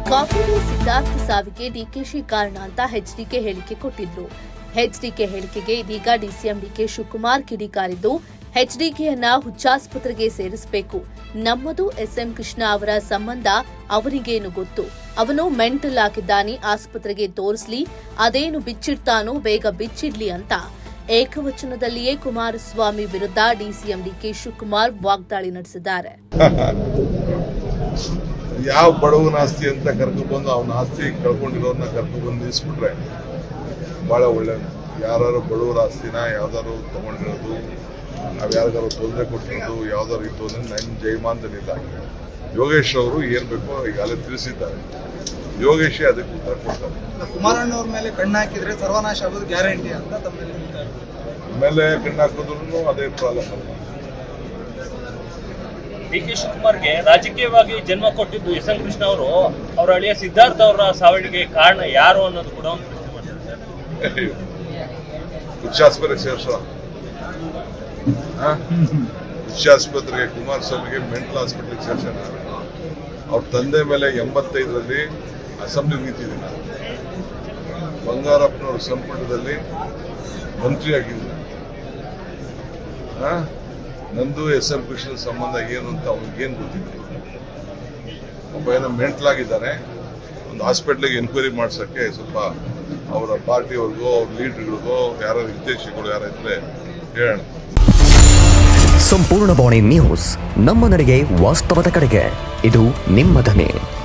ಕಾಫಿಗೆ ಸಿದ್ಧಾರ್ಥ ಸಾವಿಗೆ ಡಿಕೆಶಿ ಕಾರಣ ಅಂತ ಎಚ್ಡಿಕೆ ಹೇಳಿಕೆ ಕೊಟ್ಟಿದ್ರು ಎಚ್ಡಿಕೆ ಹೇಳಿಕೆಗೆ ಇದೀಗ ಡಿಸಿಎಂ ಡಿಕೆ ಶಿವಕುಮಾರ್ ಕಿಡಿಕಾರಿದ್ದು ಎಚ್ಡಿಕೆಯನ್ನ ಹುಚ್ಚಾಸ್ಪತ್ರೆಗೆ ಸೇರಿಸಬೇಕು ನಮ್ಮದು ಎಸ್ಎಂ ಕೃಷ್ಣ ಅವರ ಸಂಬಂಧ ಅವರಿಗೇನು ಗೊತ್ತು ಅವನು ಮೆಂಟಲ್ ಆಗಿದ್ದಾನೆ ಆಸ್ಪತ್ರೆಗೆ ತೋರಿಸ್ಲಿ ಅದೇನು ಬಿಚ್ಚಿಡ್ತಾನೋ ಬೇಗ ಬಿಚ್ಚಿಡ್ಲಿ ಅಂತ ಏಕವಚನದಲ್ಲಿಯೇ ಕುಮಾರಸ್ವಾಮಿ ವಿರುದ್ಧ ಡಿಸಿಎಂ ಡಿಕೆ ಶಿವಕುಮಾರ್ ವಾಗ್ದಾಳಿ ನಡೆಸಿದ್ದಾರೆ ಯಾವ ಬಡವನ ಆಸ್ತಿ ಅಂತ ಕರ್ಕೊಂಡ್ಬಂದು ಅವನ ಆಸ್ತಿ ಕಳ್ಕೊಂಡಿರೋರ್ನ ಕರ್ಕೊಂಡ್ಬಂದು ನಿಲ್ಲಿಸ್ಬಿಟ್ರೆ ಭಾಳ ಒಳ್ಳೆಯದು ಯಾರು ಬಡವರ ಆಸ್ತಿನ ಯಾವ್ದಾದ್ರು ತಗೊಂಡಿರೋದು ನಾವು ಯಾರಿಗಾರು ತೊಂದರೆ ಕೊಟ್ಟಿರೋದು ಯಾವ್ದಾದ್ರು ಇತ್ತು ಅಂದ್ರೆ ನನ್ನ ಜಯಮಾನದಲ್ಲಿಲ್ಲ ಯೋಗೇಶ್ ಅವರು ಏನ್ ಬೇಕೋ ಈಗಾಗಲೇ ತಿಳಿಸಿದ್ದಾರೆ ಯೋಗೇಶೇ ಅದಕ್ಕೆ ಉತ್ತರ ಕೊಡ್ತಾರೆ ಕುಮಾರಣ್ಣವ್ರ ಮೇಲೆ ಕಣ್ಣು ಹಾಕಿದ್ರೆ ಸರ್ವನಾಶ ಆಗೋದು ಗ್ಯಾರಂಟಿ ಅಂತ ತಮ್ಮಲ್ಲಿ ಹೇಳ್ತಾ ಇದ್ದಾರೆ. ಆಮೇಲೆ ಕಣ್ಣು ಹಾಕಿದ್ರು ಅದೇ ಪ್ರಾಬ್ಲಮ್ ಡಿ ಕೆ ಶಿವಕುಮಾರ್ಗೆ ರಾಜಕೀಯವಾಗಿ ಜನ್ಮ ಕೊಟ್ಟಿದ್ದು ಎಸ್ ಎಂ ಕೃಷ್ಣ ಅವರು ಅವರ ಅಳಿಯ ಸಿದ್ಧಾರ್ಥ ಅವರ ಸಾವಿಗೆ ಕಾರಣ ಯಾರು ಅನ್ನೋದು ಕೂಡ ಒಂದು ಪ್ರಶ್ನೆ ಮಾಡ್ತಾರೆ ಹುಚ್ಚಾಸ್ಪತ್ರೆಗೆ ಸೇರ್ಸೋ ಹುಚ್ಚಾಸ್ಪತ್ರೆಗೆ ಕುಮಾರಸ್ವಾಮಿಗೆ ಮೆಂಟಲ್ ಹಾಸ್ಪಿಟಲ್ಗೆ ಸೇರ್ಸೋಣ ಅವ್ರ ತಂದೆ ಮೇಲೆ ಎಂಬತ್ತೈದರಲ್ಲಿ ಅಸೆಂಬ್ಲಿ ನಿಂತಿದ್ದೀನಿ ಬಂಗಾರಪ್ಪನವ್ರ ಸಂಪುಟದಲ್ಲಿ ಮಂತ್ರಿ ಆಗಿದ್ದೀನಿ ಆ? ನಂದು ಎಸ್ ಎಂ ಕೃಷ್ಣ ಸಂಬಂಧ ಏನು ಅಂತ ಅವ್ನಿಗೇನು ಗೊತ್ತಿದೆ ಒಬ್ಬ ಏನೋ ಮೆಂಟಲ್ ಆಗಿದ್ದಾನೆ ಒಂದು ಹಾಸ್ಪಿಟ್ಲಿಗೆ ಎನ್ಕ್ವೈರಿ ಮಾಡ್ಸೋಕ್ಕೆ ಸ್ವಲ್ಪ ಅವರ ಪಾರ್ಟಿಯವ್ರಿಗೋ ಅವ್ರ ಲೀಡರ್ಗಳಿಗೋ ಯಾರು ನಿರ್ದೇಶಕರು ಯಾರಿದ್ರೆ ಹೇಳೋಣ ಸಂಪೂರ್ಣ ಬಾಣಿ ನ್ಯೂಸ್ ನಮ್ಮ ನಡೆಗೆ ವಾಸ್ತವದ ಕಡೆಗೆ ಇದು ನಿಮ್ಮ ಧ್ವನಿ